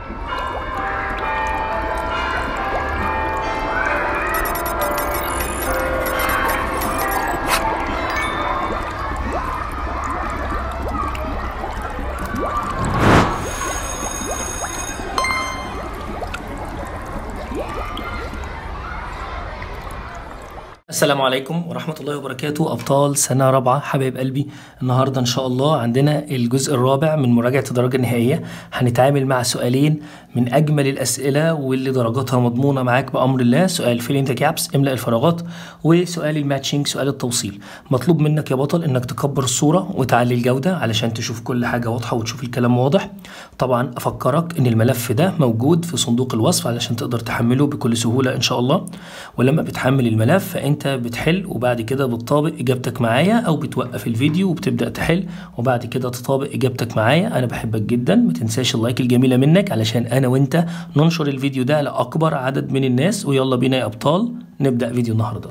السلام عليكم ورحمة الله وبركاته أبطال سنة رابعة حبايب قلبي النهاردة إن شاء الله عندنا الجزء الرابع من مراجعة الدرجة النهائية هنتعامل مع سؤالين من أجمل الأسئلة واللي درجاتها مضمونة معاك بأمر الله سؤال فيل ذا جابس املأ الفراغات وسؤال الماتشنج سؤال التوصيل مطلوب منك يا بطل إنك تكبر الصورة وتعلي الجودة علشان تشوف كل حاجة واضحة وتشوف الكلام واضح طبعا أفكرك إن الملف ده موجود في صندوق الوصف علشان تقدر تحمله بكل سهولة إن شاء الله ولما بتحمل الملف فأنت بتحل وبعد كده بتطابق إجابتك معايا أو بتوقف الفيديو وبتبدأ تحل وبعد كده تطابق إجابتك معايا أنا بحبك جدا ما تنساش اللايك الجميلة منك علشان أنا وأنت ننشر الفيديو ده لأكبر عدد من الناس ويلا بينا يا أبطال نبدأ فيديو النهارده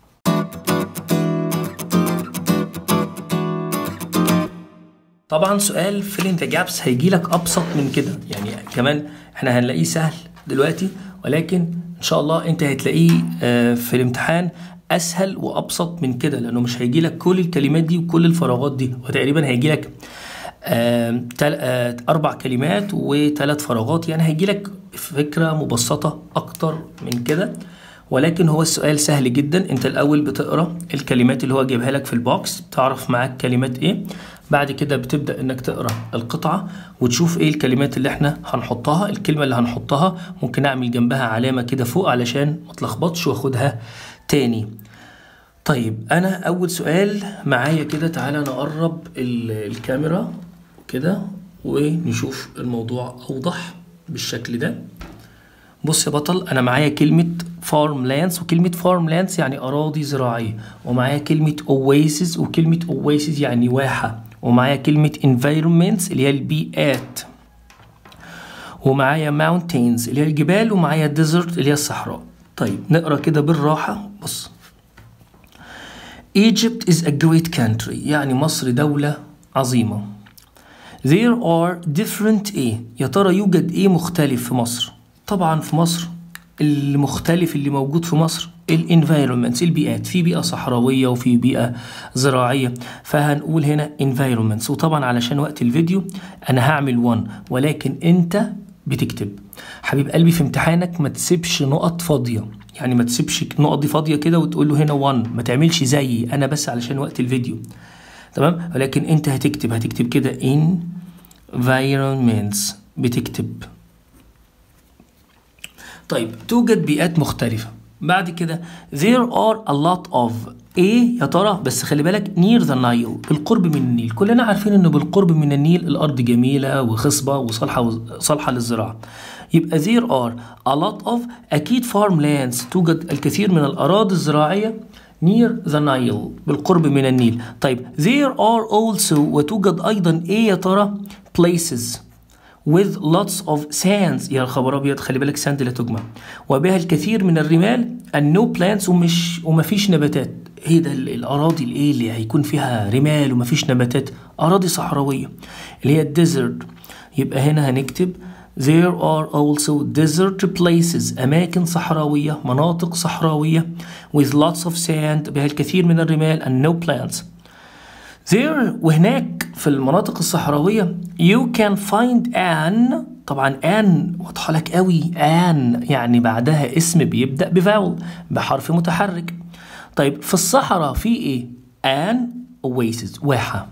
طبعا سؤال فيلين ذا جابس هيجي لك ابسط من كده يعني كمان احنا هنلاقيه سهل دلوقتي ولكن ان شاء الله انت هتلاقيه آه، في الامتحان اسهل وابسط من كده لانه مش هيجي لك كل الكلمات دي وكل الفراغات دي وتقريبا هيجي لك آه، تل- آه، اربع كلمات وثلاث فراغات يعني هيجي لك فكره مبسطه اكتر من كده ولكن هو السؤال سهل جدا انت الاول بتقرا الكلمات اللي هو جايبها لك في البوكس تعرف معاك كلمات ايه بعد كده بتبدا انك تقرا القطعه وتشوف ايه الكلمات اللي احنا هنحطها الكلمه اللي هنحطها ممكن اعمل جنبها علامه كده فوق علشان ما تلخبطش واخدها تاني طيب انا اول سؤال معايا كده تعالى نقرب ال- الكاميرا كده ونشوف الموضوع اوضح بالشكل ده بص يا بطل انا معايا كلمه فارم لاندز وكلمه فارم لاندز يعني اراضي زراعيه ومعايا كلمه اويسز وكلمه اويسز يعني واحه ومعايا كلمه environments اللي هي البيئات ومعايا mountains اللي هي الجبال ومعايا desert اللي هي الصحراء طيب نقرا كده بالراحه بص Egypt is a great country يعني مصر دولة عظيمة There are different ايه يا ترى يوجد ايه مختلف في مصر طبعا في مصر المختلف اللي موجود في مصر الانفايرمنتس البيئات في بيئة صحراوية وفي بيئة زراعية فهنقول هنا environments وطبعا علشان وقت الفيديو انا هعمل one ولكن انت بتكتب حبيب قلبي في امتحانك ما تسيبش نقط فاضية يعني ما تسيبش النقط دي فاضية كده وتقول له هنا 1 ما تعملش زيي انا بس علشان وقت الفيديو تمام ولكن انت هتكتب هتكتب كده environments بتكتب طيب توجد بيئات مختلفة بعد كده there are a lot of ايه يا ترى بس خلي بالك near the Nile بالقرب من النيل كلنا عارفين انه بالقرب من النيل الارض جميلة وخصبة وصالحة صالحة للزراعة يبقى there are a lot of اكيد farmlands توجد الكثير من الاراضي الزراعية near the Nile بالقرب من النيل طيب there are also وتوجد ايضا ايه يا ترى places with lots of sands يا خبر ابيض خلي بالك ساند لا تجمع وبها الكثير من الرمال and no plants ومش ومفيش نباتات ايه ده ال- الاراضي الايه اللي هيكون فيها رمال ومفيش نباتات اراضي صحراويه اللي هي الديزرت يبقى هنا هنكتب There are also desert places أماكن صحراوية مناطق صحراوية with lots of sand بها الكثير من الرمال and no plants There وهناك في المناطق الصحراوية you can find an طبعا an واضحة لك قوي an يعني بعدها اسم بيبدأ بفاول بحرف متحرك طيب في الصحراء في ايه an oasis واحة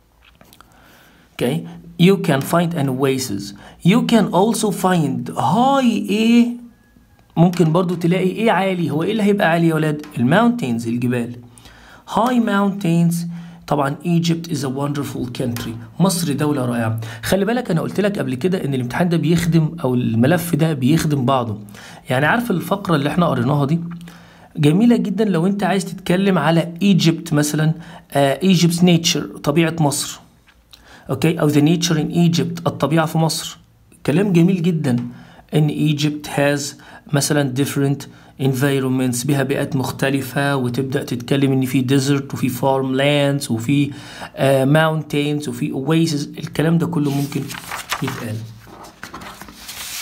okay you can find an oasis you can also find high ايه ممكن برضو تلاقي ايه عالي هو ايه اللي هيبقى عالي يا ولاد الماونتينز الجبال high mountains طبعا Egypt is a wonderful country مصر دولة رائعة خلي بالك انا قلت لك قبل كده ان الامتحان ده بيخدم او الملف ده بيخدم بعضه يعني عارف الفقرة اللي احنا قريناها دي جميلة جدا لو انت عايز تتكلم على Egypt مثلا آه Egypt's nature طبيعة مصر اوكي او the nature in Egypt الطبيعة في مصر كلام جميل جدا ان Egypt has مثلا different environments بها بيئات مختلفة وتبدأ تتكلم ان في desert وفي farmlands وفي uh, mountains وفي oasis الكلام ده كله ممكن يتقال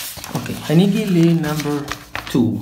هنيجي لنمبر 2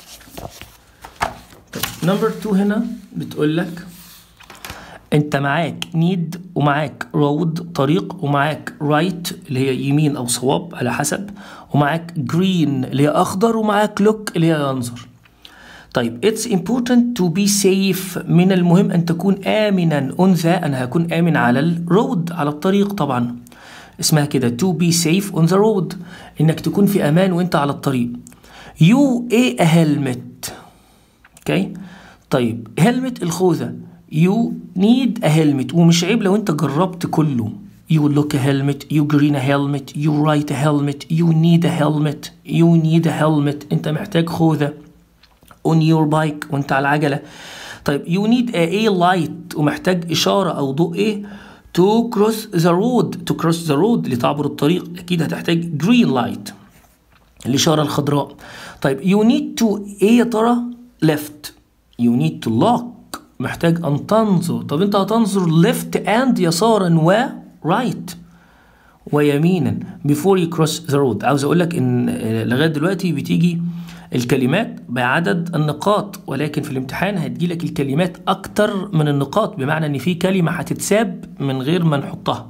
طيب نمبر 2 هنا بتقول لك انت معاك نيد ومعاك رود طريق ومعاك رايت اللي هي يمين او صواب على حسب ومعاك جرين اللي هي اخضر ومعاك لوك اللي هي ينظر طيب it's important to be safe من المهم ان تكون امنا انثى انا هكون امن على الرود على الطريق طبعا اسمها كده to be safe on the road انك تكون في امان وانت على الطريق you a helmet اوكي طيب هيلمت الخوذه you need a helmet ومش عيب لو انت جربت كله you look a helmet you green a helmet you write a helmet you need a helmet you need a helmet انت محتاج خوذه on your bike وانت على العجله طيب you need a, a light ومحتاج اشاره او ضوء ايه to cross the road to cross the road لتعبر الطريق اكيد هتحتاج green light الاشاره الخضراء طيب you need to ايه يا ترى left you need to look محتاج أن تنظر طب أنت هتنظر left and يسارا و right ويمينا before you cross the road عاوز أقول لك إن لغاية دلوقتي بتيجي الكلمات بعدد النقاط ولكن في الامتحان هتجيلك الكلمات أكتر من النقاط بمعنى إن في كلمة هتتساب من غير ما نحطها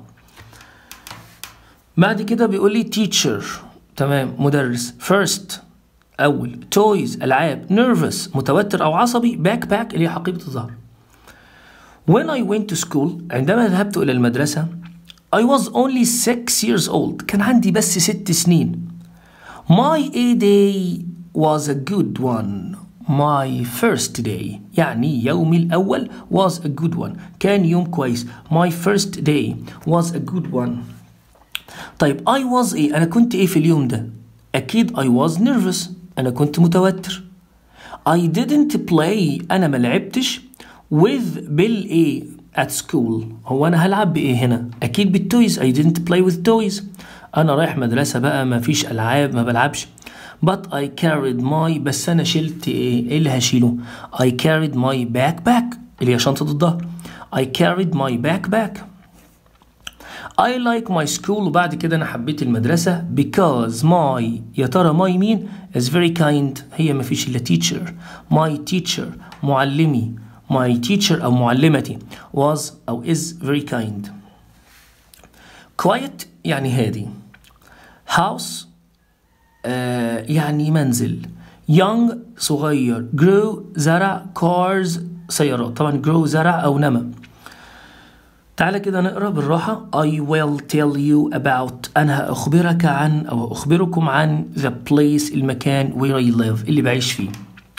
بعد كده بيقول لي teacher تمام مدرس first أول toys ألعاب nervous متوتر أو عصبي backpack اللي هي حقيبة الظهر When I went to school عندما ذهبت إلى المدرسة I was only six years old كان عندي بس ست سنين My A day was a good one My first day يعني يومي الأول was a good one كان يوم كويس My first day was a good one طيب I was إيه أنا كنت إيه في اليوم ده أكيد I was nervous أنا كنت متوتر I didn't play أنا ما لعبتش with بال إيه at school هو أنا هلعب بإيه هنا أكيد بالتويز I didn't play with toys أنا رايح مدرسة بقى ما فيش ألعاب ما بلعبش but I carried my بس أنا شلت إيه إيه اللي هشيله I carried my backpack اللي هي شنطة الظهر I carried my backpack I like my school وبعد كده أنا حبيت المدرسة because my يا ترى my مين is very kind هي ما فيش إلا teacher my teacher معلمي my teacher أو معلمتي was أو is very kind quiet يعني هادي house آه يعني منزل young صغير grow زرع cars سيارات طبعا grow زرع أو نمى تعالى كده نقرا بالراحة I will tell you about أنا هأخبرك عن أو أخبركم عن the place المكان where I live اللي بعيش فيه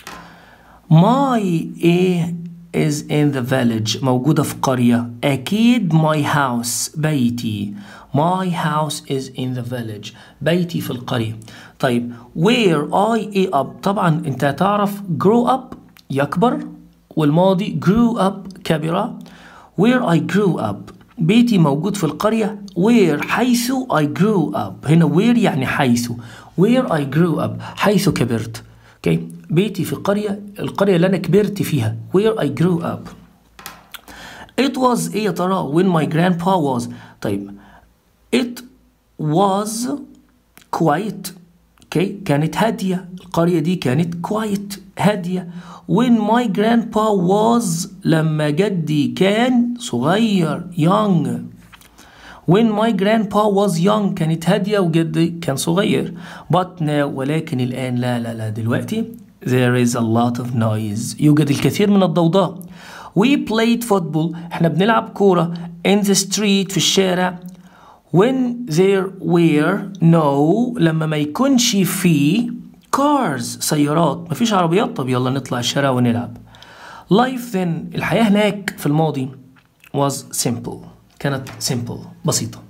My A is in the village موجودة في قرية أكيد my house بيتي My house is in the village بيتي في القرية طيب where I A up طبعا أنت هتعرف grow up يكبر والماضي grew up كبر where I grew up بيتي موجود في القرية where حيث I grew up هنا where يعني حيث where I grew up حيث كبرت okay. بيتي في قرية القرية اللي أنا كبرت فيها where I grew up it was إيه يا ترى when my grandpa was طيب it was quiet okay. كانت هادية القرية دي كانت quiet هادية when my grandpa was لما جدي كان صغير young when my grandpa was young كانت هادية وجدي كان صغير but now ولكن الآن لا لا لا دلوقتي there is a lot of noise يوجد الكثير من الضوضاء we played football احنا بنلعب كورة in the street في الشارع when there were no لما ما يكونش في cars سيارات مفيش عربيات طب يلا نطلع الشارع ونلعب life then الحياة هناك في الماضي was simple كانت simple بسيطة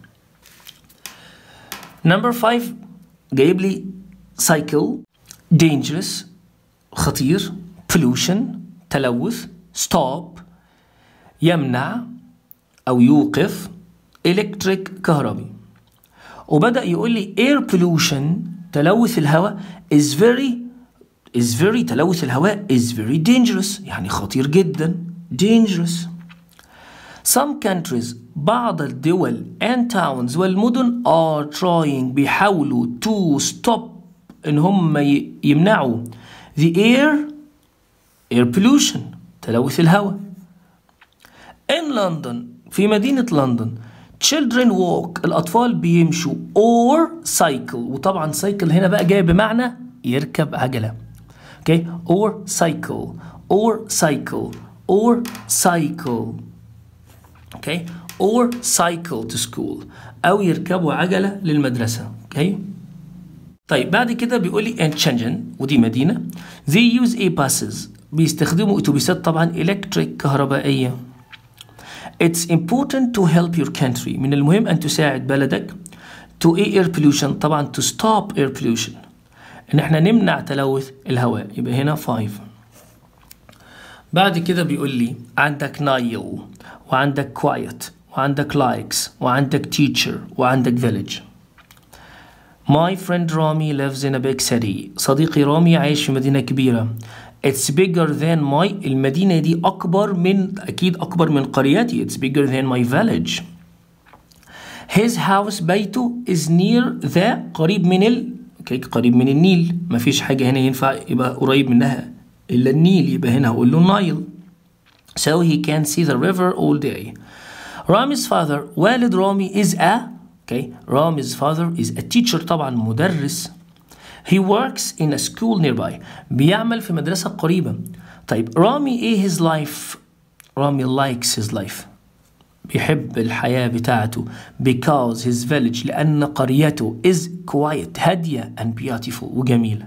number five جايب لي cycle dangerous خطير pollution تلوث stop يمنع أو يوقف electric كهربي وبدأ يقول لي air pollution تلوث الهواء is very is very تلوث الهواء is very dangerous يعني خطير جدا dangerous some countries بعض الدول and towns والمدن are trying بيحاولوا to stop ان هم ي- يمنعوا the air air pollution تلوث الهواء in London في مدينة لندن children walk الأطفال بيمشوا or cycle وطبعا cycle هنا بقى جاي بمعنى يركب عجلة okay or cycle or cycle or cycle okay or cycle to school أو يركبوا عجلة للمدرسة okay طيب بعد كده بيقول لي ان شنجن ودي مدينة they use a buses بيستخدموا اتوبيسات طبعا electric كهربائية It's important to help your country من المهم أن تساعد بلدك to air pollution طبعا to stop air pollution إن احنا نمنع تلوث الهواء يبقى هنا 5 بعد كده بيقول لي عندك نايل وعندك quiet وعندك likes وعندك teacher وعندك village My friend Rami lives in a big city. صديقي رامي عايش في مدينة كبيرة. It's bigger than my المدينة دي أكبر من أكيد أكبر من قريتي. It's bigger than my village. His house بيته is near the قريب من ال اوكي قريب من النيل مفيش حاجة هنا ينفع يبقى قريب منها إلا النيل يبقى هنا هقول له نايل so he can see the river all day Rami's father والد رامي is a okay Rami's father is a teacher طبعا مدرس he works in a school nearby بيعمل في مدرسة قريبة طيب رامي ايه his life رامي likes his life بيحب الحياة بتاعته because his village لأن قريته is quiet هادية and beautiful وجميلة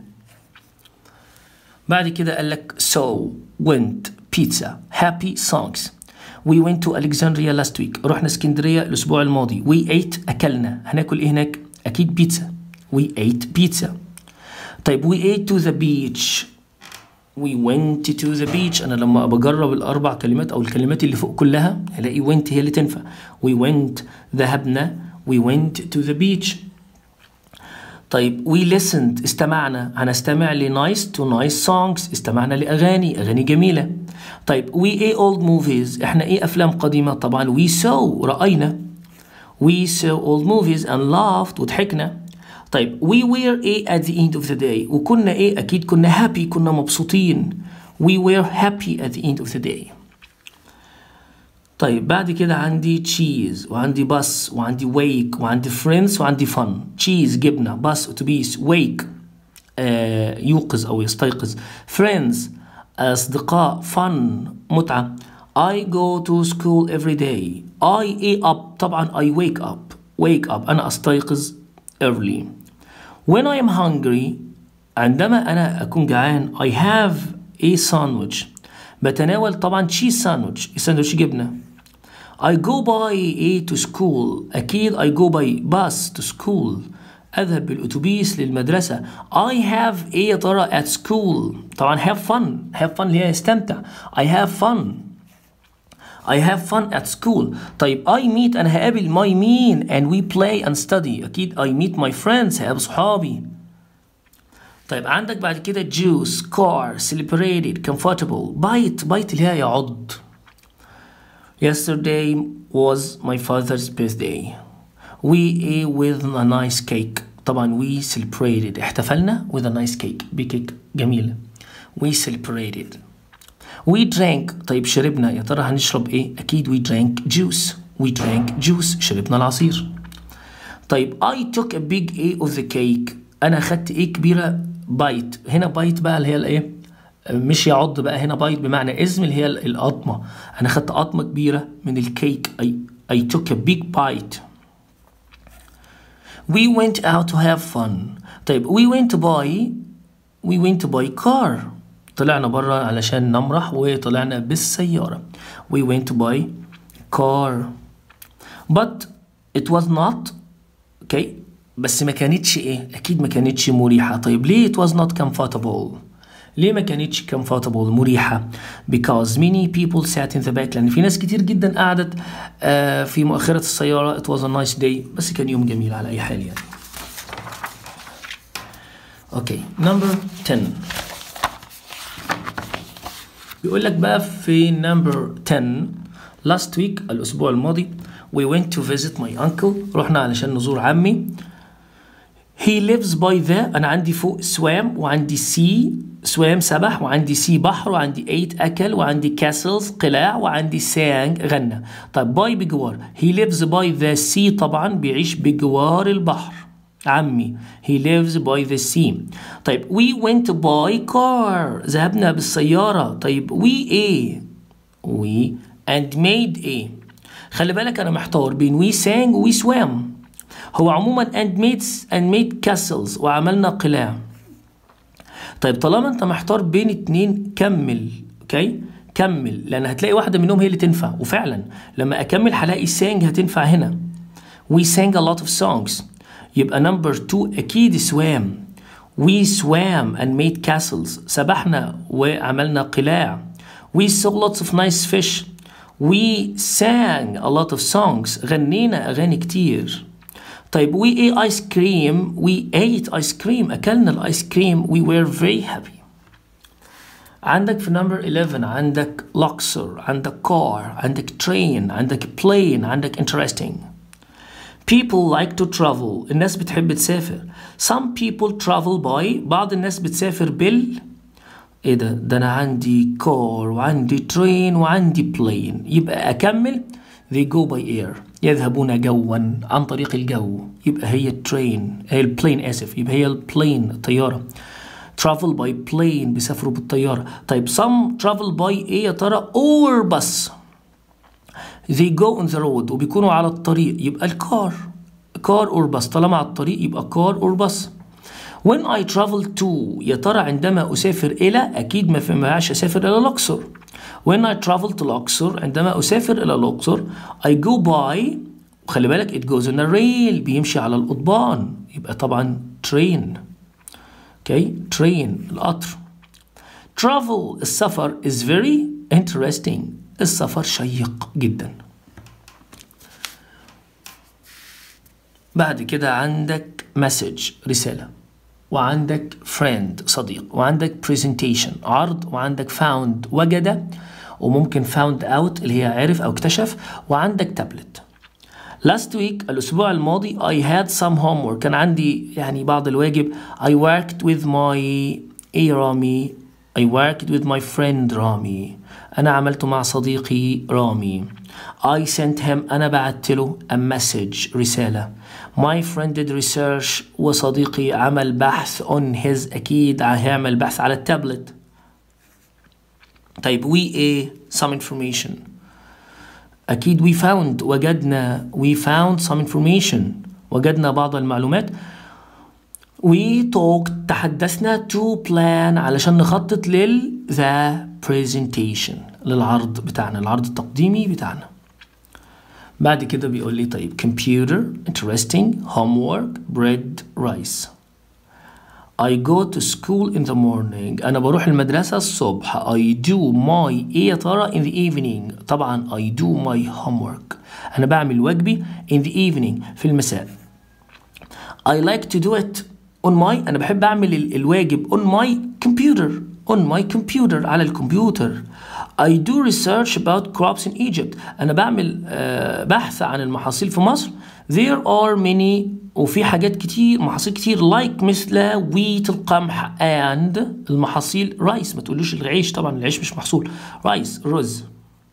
بعد كده قال لك so went pizza happy songs we went to Alexandria last week رحنا اسكندرية الأسبوع الماضي we ate أكلنا هناكل إيه هناك أكيد بيتزا we ate pizza طيب we ate to the beach we went to the beach أنا لما بجرب الأربع كلمات أو الكلمات اللي فوق كلها ألاقي went هي اللي تنفع we went ذهبنا we went to the beach طيب we listened استمعنا هنستمع ل nice to nice songs استمعنا لأغاني أغاني جميلة طيب we a old movies احنا ايه أفلام قديمة طبعا we saw رأينا we saw old movies and laughed وضحكنا طيب we were a at the end of the day وكنا ايه أكيد كنا happy كنا مبسوطين we were happy at the end of the day طيب بعد كده عندي تشيز وعندي باص وعندي ويك وعندي فريندز وعندي فن تشيز جبنة باص اتوبيس ويك آه يوقظ او يستيقظ فريندز اصدقاء فن متعة I go to school every day I a up طبعا I wake up wake up انا استيقظ early when I am hungry عندما انا اكون جعان I have a sandwich بتناول طبعا تشيز ساندويتش ساندويتش جبنه I go by A to school أكيد I go by bus to school أذهب بالأتوبيس للمدرسة I have A يا ترى at school طبعا have fun have fun اللي هي يستمتع I have fun I have fun at school طيب I meet أنا هقابل my مين and we play and study أكيد I meet my friends هقابل صحابي طيب عندك بعد كده juice car celebrated comfortable bite bite اللي هي يعض Yesterday was my father's birthday. We ate with a nice cake. طبعا we celebrated احتفلنا with a nice cake بكيك جميلة. We celebrated. We drank طيب شربنا يا ترى هنشرب ايه؟ أكيد we drank juice. We drank juice شربنا العصير. طيب I took a big A of the cake. أنا أخدت ايه كبيرة بايت. هنا بايت بقى اللي هي الايه؟ مش يعض بقى هنا بايت بمعنى اسم اللي هي القطمة أنا خدت قطمة كبيرة من الكيك I, I took a big bite We went out to have fun طيب we went to buy we went to buy car طلعنا برا علشان نمرح وطلعنا بالسيارة We went to buy car But it was not okay بس ما كانتش ايه أكيد ما كانتش مريحة طيب ليه it was not comfortable ليه ما كانتش comfortable مريحة because many people sat in the back لأن في ناس كتير جدا قعدت آه في مؤخرة السيارة it was a nice day بس كان يوم جميل على أي حال يعني اوكي نمبر 10 بيقول لك بقى في نمبر 10 last week الأسبوع الماضي we went to visit my uncle رحنا علشان نزور عمي he lives by the أنا عندي فوق swam وعندي sea swam سبح وعندي sea بحر وعندي ate أكل وعندي castles قلاع وعندي sang غنى طيب by بجوار he lives by the sea طبعا بيعيش بجوار البحر عمي he lives by the sea طيب we went by car ذهبنا بالسيارة طيب we ايه we and made ايه خلي بالك انا محتار بين we sang و we swam هو عموما and made and made castles وعملنا قلاع طيب طالما انت محتار بين اتنين كمل اوكي كمل لان هتلاقي واحده منهم هي اللي تنفع وفعلا لما اكمل هلاقي sang هتنفع هنا we sang a lot of songs يبقى نمبر 2 اكيد swam we swam and made castles سبحنا وعملنا قلاع we saw lots of nice fish we sang a lot of songs غنينا اغاني كتير طيب we ate ice cream we ate ice cream اكلنا الايس كريم we were very happy عندك في نمبر 11 عندك luxor عندك car عندك train عندك plane عندك interesting People like to travel الناس بتحب تسافر Some people travel by بعض الناس بتسافر بال ايه ده ده انا عندي car وعندي train وعندي plane يبقى اكمل they go by air يذهبون جوا عن طريق الجو يبقى هي الترين هي البلين اسف يبقى هي البلين الطياره travel by plane بيسافروا بالطياره طيب some travel by ايه يا ترى or bus they go on the road وبيكونوا على الطريق يبقى الكار كار اور بس طالما على الطريق يبقى كار اور بس when I travel to يا ترى عندما أسافر إلى أكيد ما ينفعش أسافر إلى الأقصر when I travel to الأقصر عندما أسافر إلى الأقصر I go by خلي بالك it goes on a rail بيمشي على القضبان يبقى طبعا train okay train القطر travel السفر is very interesting السفر شيق جدا بعد كده عندك مسج رسالة وعندك friend صديق وعندك presentation عرض وعندك found وجد وممكن found out اللي هي عرف أو اكتشف وعندك تابلت last week الأسبوع الماضي I had some homework كان عندي يعني بعض الواجب I worked with my إيه رامي I worked with my friend رامي أنا عملت مع صديقي رامي I sent him أنا بعت له a message رسالة My friend did research وصديقي عمل بحث on his أكيد هيعمل بحث على التابلت طيب we a some information أكيد we found وجدنا we found some information وجدنا بعض المعلومات we talked تحدثنا to plan علشان نخطط لل the presentation للعرض بتاعنا العرض التقديمي بتاعنا بعد كده بيقول لي طيب computer interesting homework bread rice I go to school in the morning أنا بروح المدرسة الصبح I do my إيه يا ترى in the evening طبعا I do my homework أنا بعمل واجبي in the evening في المساء I like to do it on my أنا بحب أعمل الواجب on my computer on my computer على الكمبيوتر I do research about crops in Egypt أنا بعمل uh, بحث عن المحاصيل في مصر There are many وفي حاجات كتير محاصيل كتير like مثل wheat القمح and المحاصيل رايس ما تقولوش العيش طبعا العيش مش محصول رايس رز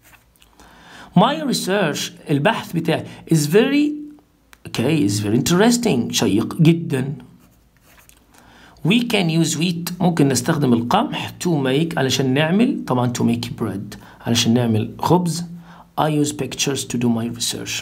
My research البحث بتاعي is very okay is very interesting شيق جدا We can use wheat ممكن نستخدم القمح to make علشان نعمل طبعا to make bread علشان نعمل خبز I use pictures to do my research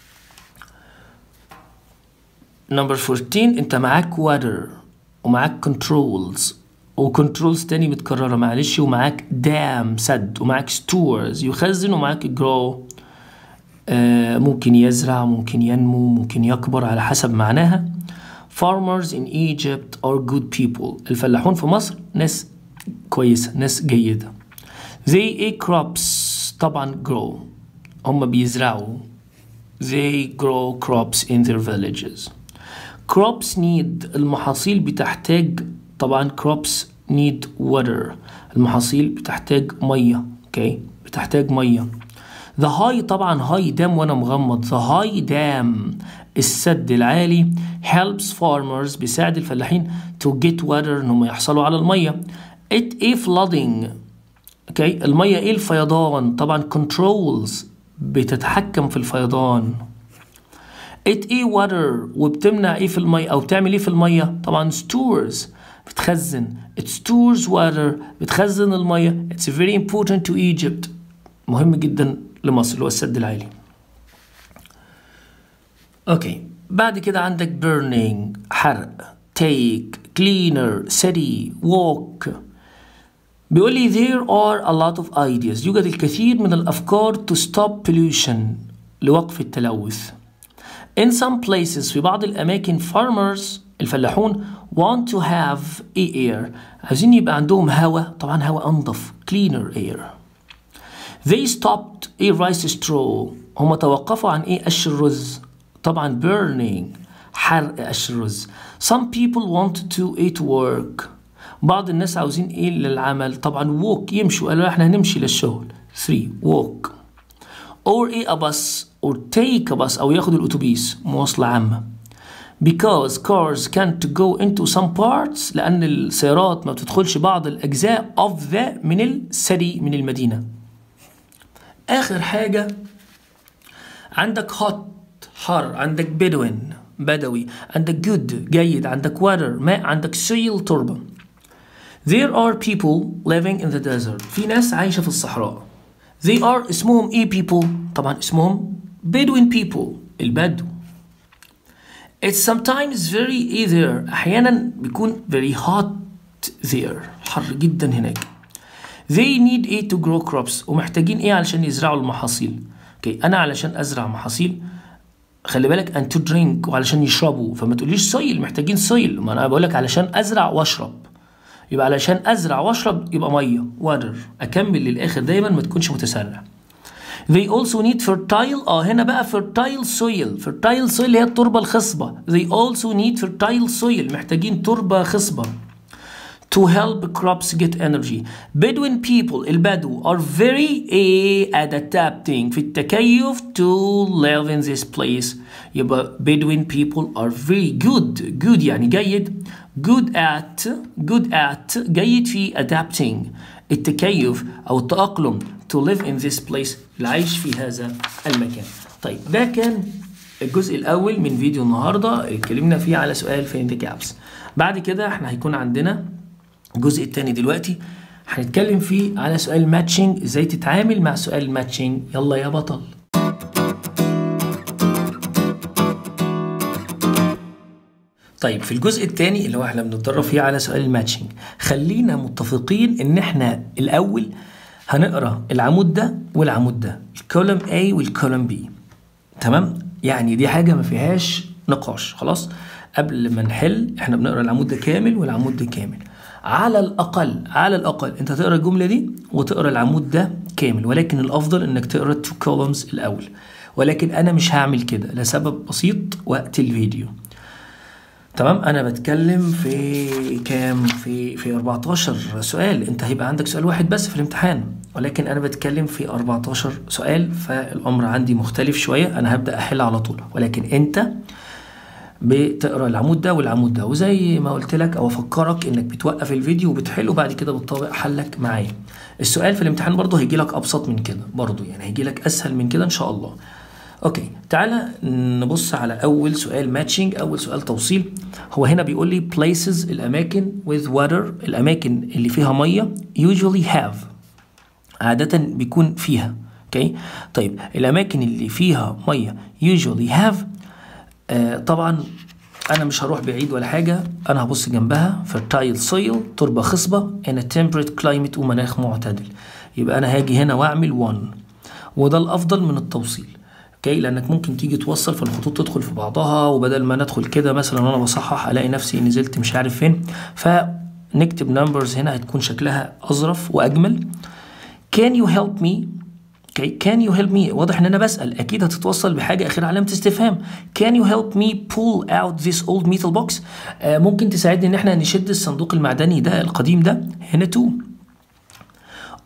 Number 14 انت معاك water ومعاك controls وكنترولز تاني متكررة معلش ومعاك dam سد ومعاك stores يخزن ومعاك grow آه ممكن يزرع ممكن ينمو ممكن يكبر على حسب معناها Farmers in Egypt are good people. الفلاحون في مصر ناس كويسة ناس جيدة. They eat crops طبعا grow. هم بيزرعوا. They grow crops in their villages. Crops need المحاصيل بتحتاج طبعا crops need water. المحاصيل بتحتاج مية. Okay. بتحتاج مية. The high طبعا high dam وانا مغمض the high dam السد العالي helps farmers بيساعد الفلاحين to get water انهم يحصلوا على الميه it a flooding اوكي الميه ايه الفيضان طبعا controls بتتحكم في الفيضان it a water وبتمنع ايه في الميه او بتعمل ايه في الميه طبعا stores بتخزن it stores water بتخزن الميه it's very important to Egypt مهم جدا لمصر اللي هو السد العالي اوكي بعد كده عندك burning حرق take cleaner city walk بيقول لي there are a lot of ideas يوجد الكثير من الأفكار to stop pollution لوقف التلوث in some places في بعض الأماكن farmers الفلاحون want to have a air عايزين يبقى عندهم هواء طبعا هواء أنظف cleaner air they stopped a rice straw هم توقفوا عن ايه قش الرز طبعا burning حرق قش الرز some people want to eat work بعض الناس عاوزين ايه للعمل طبعا walk يمشوا قالوا احنا هنمشي للشغل 3 walk or ايه a bus or take a bus او ياخد الاتوبيس مواصلة عامة because cars can't go into some parts لأن السيارات ما بتدخلش بعض الأجزاء of the من السري من المدينة آخر حاجة عندك hot حر عندك بدوين بدوي عندك good جيد عندك water ماء عندك soil تربة There are people living in the desert في ناس عايشة في الصحراء They are اسمهم ايه people طبعا اسمهم Bedouin people البدو It's sometimes very either أحيانا بيكون very hot there حر جدا هناك They need ايه to grow crops ومحتاجين ايه علشان يزرعوا المحاصيل اوكي انا علشان ازرع محاصيل خلي بالك ان تو درينك وعلشان يشربوا فما تقوليش سويل محتاجين سويل ما انا بقول لك علشان ازرع واشرب يبقى علشان ازرع واشرب يبقى ميه واتر اكمل للاخر دايما ما تكونش متسرع They also need fertile اه هنا بقى fertile soil fertile soil هي التربة الخصبة They also need fertile soil محتاجين تربة خصبة to help crops get energy Bedouin people البدو are very a adapting في التكيف to live in this place يبقى Bedouin people are very good good يعني جيد good at good at جيد في adapting التكيف أو التأقلم to live in this place العيش في هذا المكان طيب ده كان الجزء الأول من فيديو النهاردة اللي اتكلمنا فيه على سؤال فين جابس بعد كده احنا هيكون عندنا الجزء الثاني دلوقتي هنتكلم فيه على سؤال ماتشنج ازاي تتعامل مع سؤال ماتشنج يلا يا بطل طيب في الجزء الثاني اللي هو احنا بنتدرب فيه على سؤال الماتشنج خلينا متفقين ان احنا الاول هنقرا العمود ده والعمود ده الكولوم A والكولوم B تمام يعني دي حاجه ما فيهاش نقاش خلاص قبل ما نحل احنا بنقرا العمود ده كامل والعمود ده كامل على الاقل على الاقل انت تقرا الجمله دي وتقرا العمود ده كامل ولكن الافضل انك تقرا التو كولومز الاول ولكن انا مش هعمل كده لسبب بسيط وقت الفيديو تمام انا بتكلم في كام في في 14 سؤال انت هيبقى عندك سؤال واحد بس في الامتحان ولكن انا بتكلم في 14 سؤال فالامر عندي مختلف شويه انا هبدا احل على طول ولكن انت بتقرا العمود ده والعمود ده وزي ما قلت لك او افكرك انك بتوقف الفيديو وبتحل وبعد كده بتطابق حلك معايا السؤال في الامتحان برضه هيجي لك ابسط من كده برضه يعني هيجي لك اسهل من كده ان شاء الله اوكي تعالى نبص على اول سؤال ماتشنج اول سؤال توصيل هو هنا بيقول لي places الاماكن with water الاماكن اللي فيها ميه usually have عادة بيكون فيها اوكي طيب الاماكن اللي فيها ميه usually have آه طبعا انا مش هروح بعيد ولا حاجه انا هبص جنبها fertile soil تربه خصبه in a temperate climate ومناخ معتدل يبقى انا هاجي هنا واعمل 1 وده الافضل من التوصيل اوكي لانك ممكن تيجي توصل فالخطوط تدخل في بعضها وبدل ما ندخل كده مثلا وانا بصحح الاقي نفسي نزلت مش عارف فين فنكتب نمبرز هنا هتكون شكلها اظرف واجمل can you help me اوكي can you help me واضح ان انا بسال اكيد هتتوصل بحاجه اخر علامه استفهام can you help me pull out this old metal box آه ممكن تساعدني ان احنا نشد الصندوق المعدني ده القديم ده هنا 2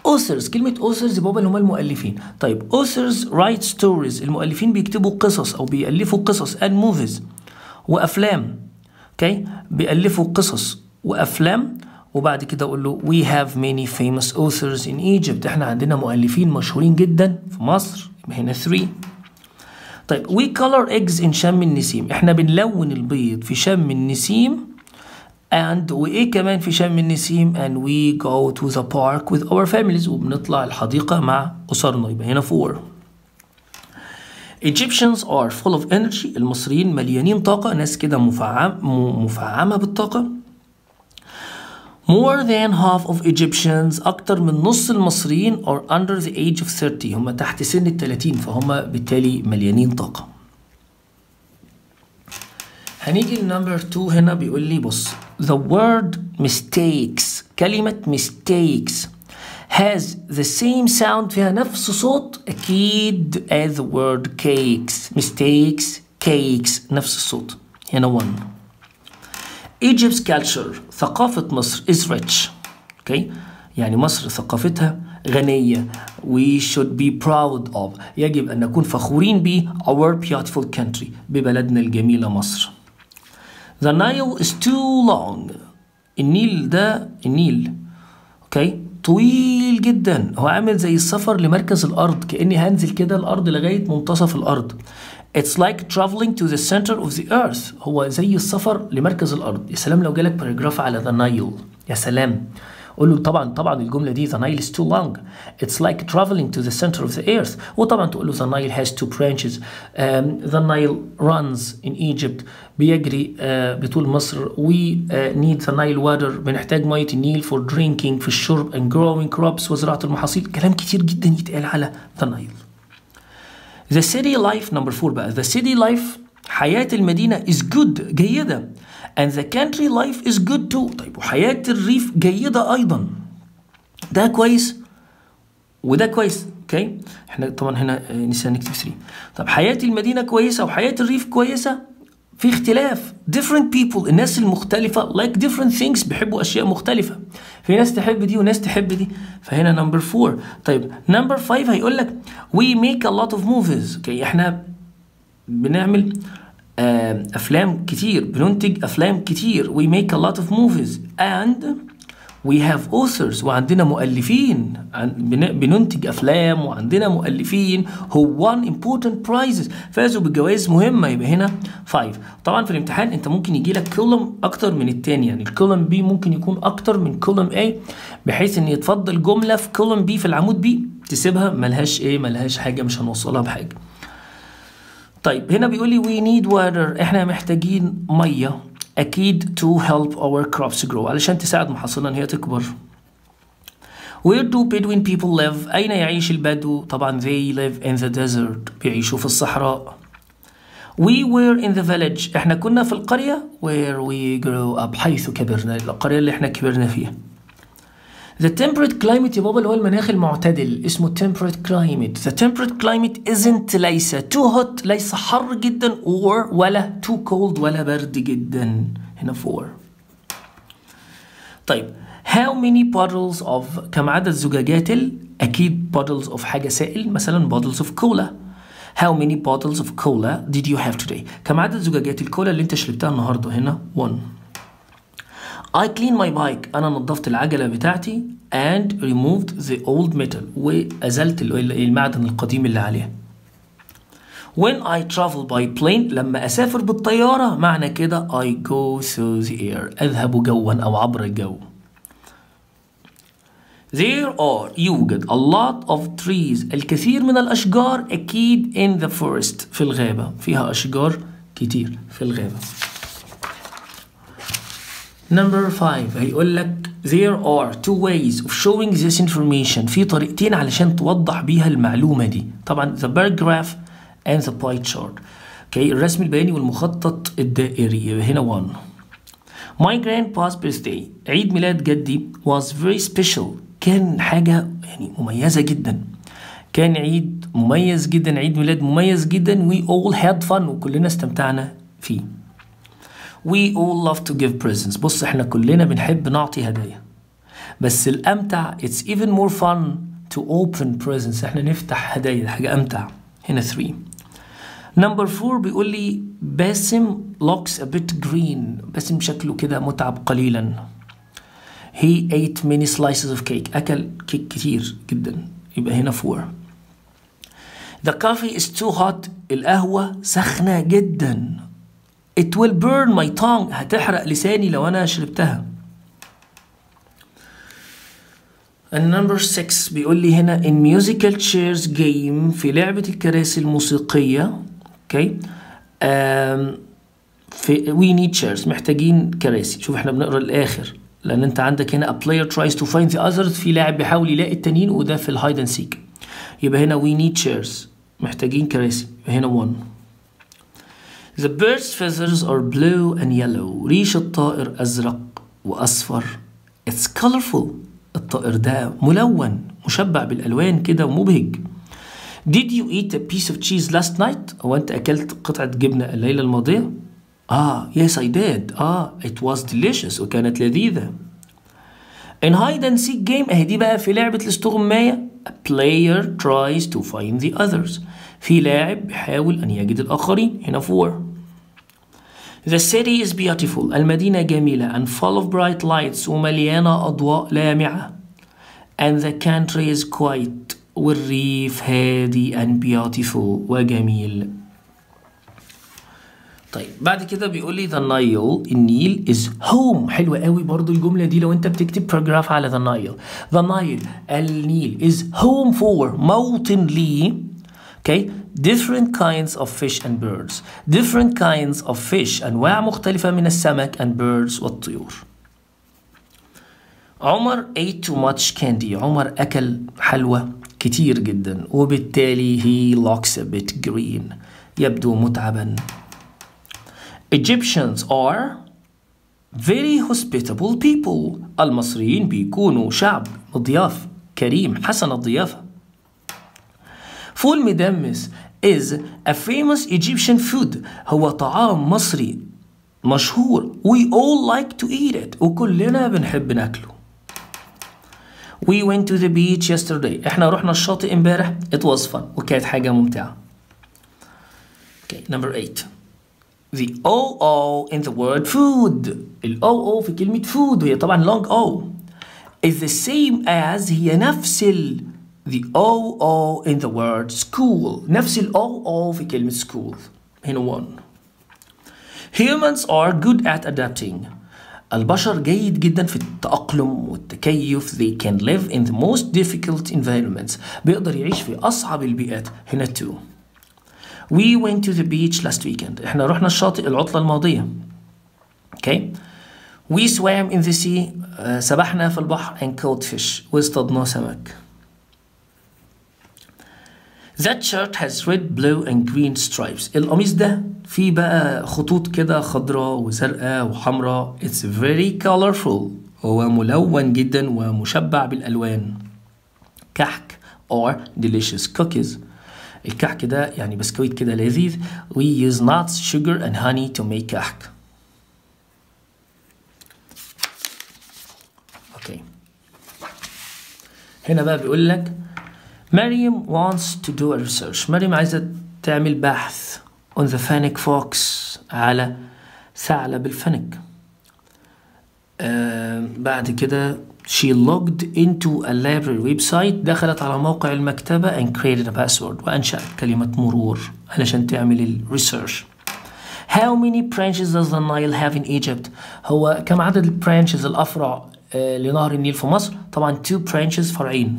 authors كلمة authors بابا اللي هم المؤلفين طيب authors write stories المؤلفين بيكتبوا قصص أو بيألفوا قصص and movies وأفلام اوكي okay. بيألفوا قصص وأفلام وبعد كده أقول له we have many famous authors in Egypt احنا عندنا مؤلفين مشهورين جدا في مصر هنا 3 طيب we color eggs in شم النسيم احنا بنلون البيض في شم النسيم and وايه كمان في شم النسيم and we go to the park with our families وبنطلع الحديقة مع أسرنا يبقى هنا 4 Egyptians are full of energy المصريين مليانين طاقة ناس كده مفعم مفعمة بالطاقة More than half of Egyptians أكتر من نص المصريين are under the age of 30 هم تحت سن ال 30 فهم بالتالي مليانين طاقة هنيجي لنمبر 2 هنا بيقول لي بص the word mistakes كلمة mistakes has the same sound فيها نفس صوت أكيد as the word cakes mistakes cakes نفس الصوت هنا 1 Egypt's culture ثقافة مصر is rich okay يعني مصر ثقافتها غنية we should be proud of يجب أن نكون فخورين ب our beautiful country ببلدنا الجميلة مصر The Nile is too long النيل ده النيل اوكي okay. طويل جدا هو عامل زي السفر لمركز الأرض كأني هنزل كده الأرض لغاية منتصف الأرض It's like traveling to the center of the earth هو زي السفر لمركز الأرض يا سلام لو جالك باراجراف على the Nile يا سلام قول له طبعا طبعا الجمله دي the Nile is too long it's like traveling to the center of the earth وطبعا تقول له the Nile has two branches um, the Nile runs in Egypt بيجري uh, بطول مصر we uh, need the Nile water بنحتاج ميه النيل for drinking في الشرب and growing crops وزراعه المحاصيل كلام كتير جدا يتقال على the Nile the city life number four بقى the city life حياة المدينة is good جيدة and the country life is good too طيب وحياة الريف جيدة أيضا ده كويس وده كويس اوكي احنا طبعا هنا نسينا نكتب 3 طب حياة المدينة كويسة وحياة الريف كويسة في اختلاف different people الناس المختلفة like different things بيحبوا أشياء مختلفة في ناس تحب دي وناس تحب دي فهنا نمبر 4 طيب نمبر 5 هيقول لك we make a lot of movies اوكي احنا بنعمل افلام كتير بننتج افلام كتير we make a lot of movies and we have authors وعندنا مؤلفين بننتج افلام وعندنا مؤلفين who won important prizes فازوا بجوائز مهمه يبقى هنا 5 طبعا في الامتحان انت ممكن يجي لك كولوم اكتر من التاني يعني الكولوم بي ممكن يكون اكتر من كولوم A بحيث ان يتفضل جمله في كولوم بي في العمود بي تسيبها ملهاش ايه ملهاش حاجه مش هنوصلها بحاجه طيب هنا بيقول لي we need water احنا محتاجين ميه اكيد to help our crops grow علشان تساعد محاصيلنا ان هي تكبر Where do Bedouin people live؟ أين يعيش البدو؟ طبعا they live in the desert بيعيشوا في الصحراء We were in the village احنا كنا في القرية where we grew up حيث كبرنا القرية اللي احنا كبرنا فيها The temperate climate يا بابا اللي هو المناخ المعتدل اسمه temperate climate The temperate climate isn't ليس too hot ليس حر جدا or ولا too cold ولا برد جدا هنا for طيب How many bottles of كم عدد زجاجات ال أكيد bottles of حاجة سائل مثلا bottles of cola How many bottles of cola did you have today كم عدد زجاجات الكولا اللي انت شربتها النهارده هنا 1 I cleaned my bike أنا نظفت العجلة بتاعتي and removed the old metal وأزلت المعدن القديم اللي عليها When I travel by plane لما أسافر بالطيارة معنى كده I go through the air أذهب جوا أو عبر الجو There are يوجد a lot of trees الكثير من الأشجار أكيد in the forest في الغابة فيها أشجار كتير في الغابة Number 5 هيقول لك There are two ways of showing this information في طريقتين علشان توضح بيها المعلومة دي طبعا the bar graph and the pie chart okay. الرسم البياني والمخطط الدائري هنا 1 My grandpa's birthday عيد ميلاد جدي was very special كان حاجة يعني مميزة جدا كان عيد مميز جدا عيد ميلاد مميز جدا we all had fun وكلنا استمتعنا فيه We all love to give presents بص احنا كلنا بنحب نعطي هدايا بس الامتع it's even more fun to open presents احنا نفتح هدايا حاجه امتع هنا 3 نمبر 4 بيقول لي باسم looks a bit green باسم شكله كده متعب قليلا he ate many slices of cake أكل كيك كتير جدا يبقى هنا 4 the coffee is too hot القهوة سخنة جدا it will burn my tongue هتحرق لساني لو أنا شربتها And number 6 بيقول لي هنا in musical chairs game في لعبة الكراسي الموسيقية اوكي okay. um, في we need chairs محتاجين كراسي شوف احنا بنقرا الاخر لان انت عندك هنا a player tries to find the others في لاعب بيحاول يلاقي التانيين وده في الهايد اند سيك يبقى هنا we need chairs محتاجين كراسي يبقى هنا 1 The bird's feathers are blue and yellow ريش الطائر أزرق وأصفر It's colorful الطائر ده ملون مشبع بالألوان كده ومبهج Did you eat a piece of cheese last night؟ هو أنت أكلت قطعة جبنة الليلة الماضية؟ آه yes I did آه it was delicious وكانت لذيذة In hide and seek game أهي دي بقى في لعبة الاستغماية A player tries to find the others في لاعب بيحاول أن يجد الآخرين هنا four The city is beautiful المدينة جميلة and full of bright lights ومليانة أضواء لامعة and the country is quiet والريف هادي and beautiful وجميل طيب بعد كده بيقول لي the Nile النيل is home حلوة قوي برضو الجملة دي لو انت بتكتب paragraph على the Nile the Nile النيل is home for موطن لي okay different kinds of fish and birds different kinds of fish أنواع مختلفة من السمك and birds والطيور عمر ate too much candy عمر أكل حلوى كتير جدا وبالتالي he looks a bit green يبدو متعبا Egyptians are very hospitable people المصريين بيكونوا شعب مضياف كريم حسن الضيافة فول مدمس is a famous Egyptian food هو طعام مصري مشهور we all like to eat it وكلنا بنحب ناكله We went to the beach yesterday احنا رحنا الشاطئ امبارح it was fun وكانت حاجة ممتعة Okay, number 8 The OO in the word food ال OO في كلمة food وهي طبعا long O is the same as هي نفس ال the OO in the word school نفس ال OO في كلمة school هنا one Humans are good at adapting البشر جيد جدا في التأقلم والتكيف they can live in the most difficult environments بيقدر يعيش في أصعب البيئات هنا two We went to the beach last weekend احنا رحنا الشاطئ العطلة الماضية okay We swam in the sea uh, سبحنا في البحر and caught fish واصطادنا سمك That shirt has red, blue and green stripes. القميص ده فيه بقى خطوط كده خضراء وزرقاء وحمراء. It's very colorful. هو ملون جدا ومشبع بالألوان. كحك or delicious cookies. الكحك ده يعني بسكويت كده لذيذ. We use nuts, sugar and honey to make كحك. اوكي. هنا بقى بيقول لك مريم wants to do a research مريم عايزة تعمل بحث on the fennec fox على ثعلب الفنك آه بعد كده she logged into a library website دخلت على موقع المكتبة and created a password وأنشأت كلمة مرور علشان تعمل الريسيرش How many branches does the Nile have in Egypt؟ هو كم عدد البرانشز الأفرع آه لنهر النيل في مصر؟ طبعا two branches فرعين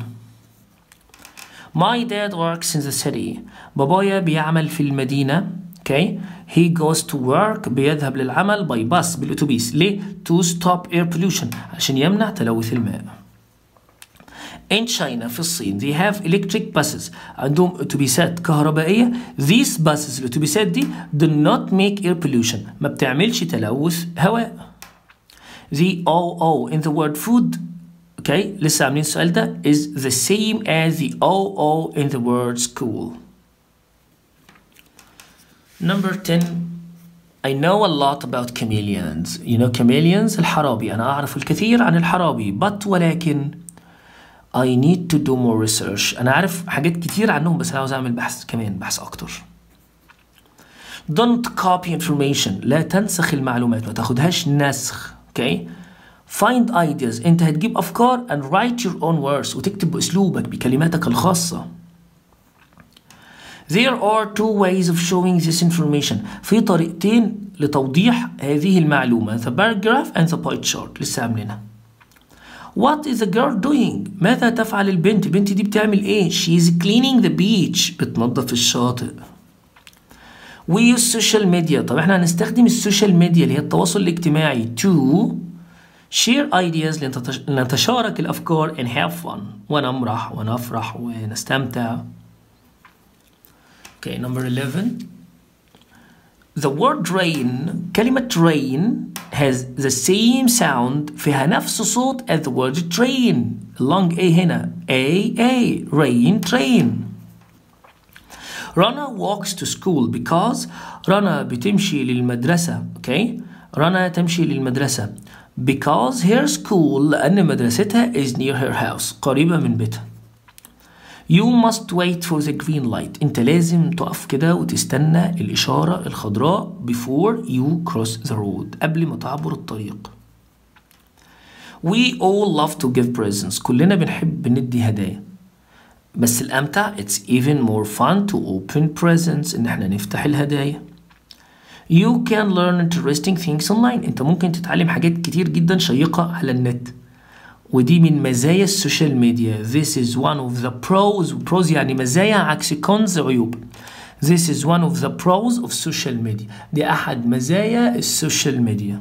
My dad works in the city. بابايا بيعمل في المدينة. Okay. He goes to work بيذهب للعمل by bus بالأتوبيس. ليه؟ To stop air pollution عشان يمنع تلوث الماء. In China في الصين they have electric buses عندهم أتوبيسات كهربائية. These buses الأتوبيسات دي do not make air pollution ما بتعملش تلوث هواء. The OO in the word food اوكي okay. لسه عاملين السؤال ده is the same as the OO in the word school number 10 I know a lot about chameleons you know chameleons الحرابي أنا أعرف الكثير عن الحرابي but ولكن I need to do more research أنا عارف حاجات كتير عنهم بس أنا عاوز أعمل بحث كمان بحث أكتر Don't copy information لا تنسخ المعلومات ما تاخدهاش نسخ okay Find ideas أنت هتجيب أفكار and write your own words وتكتب بأسلوبك بكلماتك الخاصة There are two ways of showing this information في طريقتين لتوضيح هذه المعلومة the paragraph and the pie chart لسه عاملينها What is the girl doing؟ ماذا تفعل البنت؟ البنت دي بتعمل ايه؟ She is cleaning the beach بتنظف الشاطئ We use social media طب احنا هنستخدم السوشيال ميديا اللي هي التواصل الاجتماعي to share ideas لنتش- لنتشارك الأفكار and have fun ونمرح ونفرح ونستمتع Okay, number 11 The word rain كلمة rain has the same sound فيها نفس صوت as the word train long A هنا A A rain train Rana walks to school because رنا بتمشي للمدرسة okay رنا تمشي للمدرسة because her school لأن مدرستها is near her house قريبة من بيتها You must wait for the green light انت لازم تقف كده وتستنى الإشارة الخضراء before you cross the road قبل ما تعبر الطريق We all love to give presents كلنا بنحب ندي هدايا بس الأمتع it's even more fun to open presents إن احنا نفتح الهدايا You can learn interesting things online انت ممكن تتعلم حاجات كتير جدا شيقة على النت ودي من مزايا السوشيال ميديا This is one of the pros pros يعني مزايا عكس cons عيوب This is one of the pros of social media دي أحد مزايا السوشيال ميديا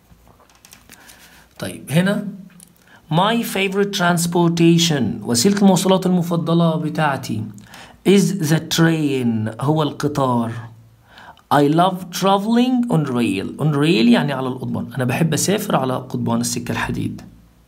طيب هنا My favorite transportation وسيلة المواصلات المفضلة بتاعتي is the train هو القطار I love traveling on rail on rail يعني على القضبان أنا بحب أسافر على قضبان السكة الحديد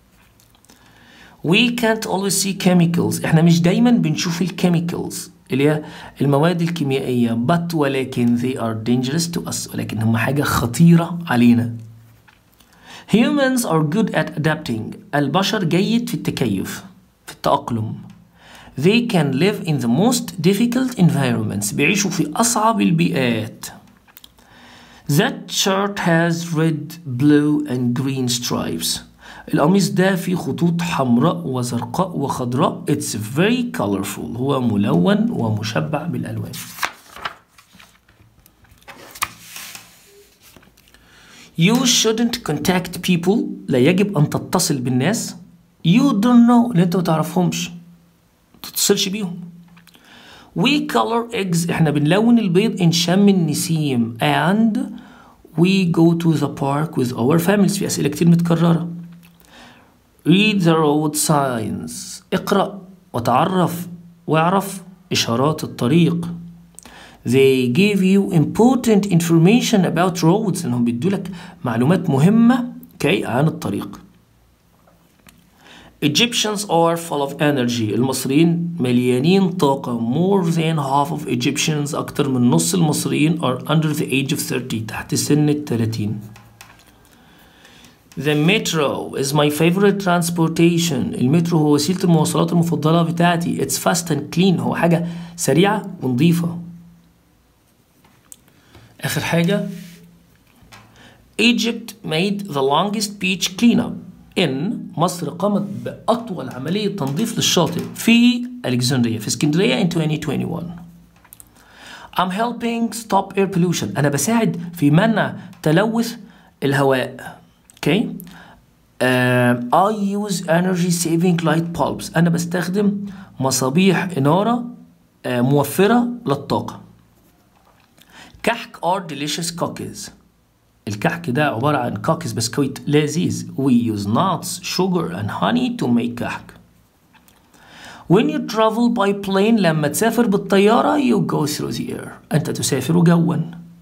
We can't always see chemicals احنا مش دايما بنشوف الكيميكالز اللي هي المواد الكيميائية but ولكن they are dangerous to us ولكن هم حاجة خطيرة علينا Humans are good at adapting البشر جيد في التكيف في التأقلم They can live in the most difficult environments بيعيشوا في أصعب البيئات That shirt has red, blue and green stripes القميص ده فيه خطوط حمراء وزرقاء وخضراء It's very colorful هو ملون ومشبع بالألوان You shouldn't contact people لا يجب أن تتصل بالناس You don't know اللي أنت ما تعرفهمش تتصلش بيهم We color eggs احنا بنلون البيض in شم النسيم and we go to the park with our families في أسئلة كتير متكررة Read the road signs اقرأ وتعرف واعرف إشارات الطريق They give you important information about roads إنهم بيدولك معلومات مهمة كي عن الطريق Egyptians are full of energy المصريين مليانين طاقة more than half of Egyptians أكتر من نص المصريين are under the age of 30 تحت سن ال 30 The metro is my favorite transportation المترو هو وسيلة المواصلات المفضلة بتاعتي It's fast and clean هو حاجة سريعة ونظيفة آخر حاجة Egypt made the longest beach cleanup in مصر قامت بأطول عملية تنظيف للشاطئ في ألكسندريا في اسكندرية in 2021 I'm helping stop air pollution أنا بساعد في منع تلوث الهواء okay uh, I use energy saving light bulbs أنا بستخدم مصابيح إنارة uh, موفرة للطاقة كحك are delicious cookies الكحك ده عبارة عن كوكيز بسكويت لذيذ We use nuts, sugar and honey to make كحك When you travel by plane لما تسافر بالطيارة you go through the air أنت تسافر جوا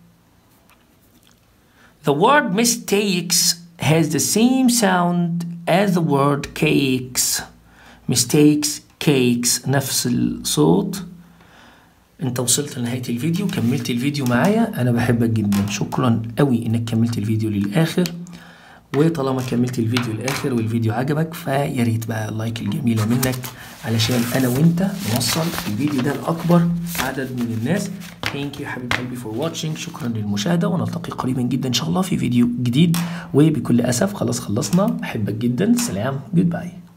The word mistakes has the same sound as the word cakes mistakes cakes نفس الصوت انت وصلت لنهاية الفيديو كملت الفيديو معايا انا بحبك جدا شكرا قوي انك كملت الفيديو للاخر وطالما كملت الفيديو للاخر والفيديو عجبك فيا ريت بقى اللايك الجميله منك علشان انا وانت نوصل الفيديو ده لاكبر عدد من الناس ثانك يو حبيب قلبي فور واتشنج شكرا للمشاهده ونلتقي قريبا جدا ان شاء الله في فيديو جديد وبكل اسف خلاص خلصنا بحبك جدا سلام جود باي